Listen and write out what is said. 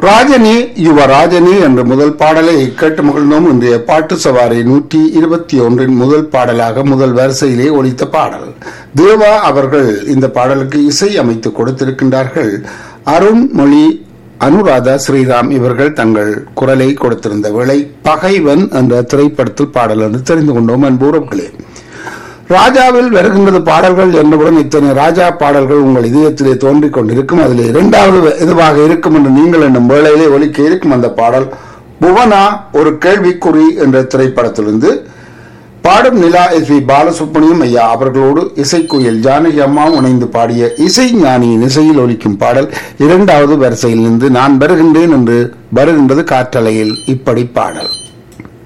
ராஜனி யுவராஜனி என்ற முதல் பாடலை கேட்டு மகிழ்ந்தோம் இன்றைய பாட்டு சவாரி நூற்றி இருபத்தி ஒன்றின் முதல் பாடலாக முதல் வரிசையிலே ஒலித்த பாடல் தேவா அவர்கள் இந்த பாடலுக்கு இசை அமைத்து கொடுத்திருக்கின்றார்கள் அருண்மொழி அனுராதா ஸ்ரீராம் இவர்கள் தங்கள் குரலை கொடுத்திருந்த வேளை பகைவன் என்ற திரைப்படத்தில் பாடல் என்று தெரிந்து கொண்டோம் அன்பூரர்களே ராஜாவில் வருகின்றது பாடல்கள் என்றவுடன் இத்தனை ராஜா பாடல்கள் உங்கள் இதயத்திலே தோன்றிக் கொண்டிருக்கும் அதில் இரண்டாவது இதுவாக இருக்கும் என்று நீங்கள் என்னும் வேளையிலே ஒலிக்க இருக்கும் அந்த பாடல் புவனா ஒரு கேள்விக்குறி என்ற திரைப்படத்திலிருந்து பாடும் நிலா எஸ் வி பாலசுப்ரமணியம் ஐயா அவர்களோடு இசைக்குயில் ஜானகி அம்மா இணைந்து பாடிய இசை ஞானியின் இசையில் ஒலிக்கும் பாடல் இரண்டாவது வரிசையில் இருந்து நான் வருகின்றேன் என்று வருகின்றது காற்றலையில் இப்படி பாடல்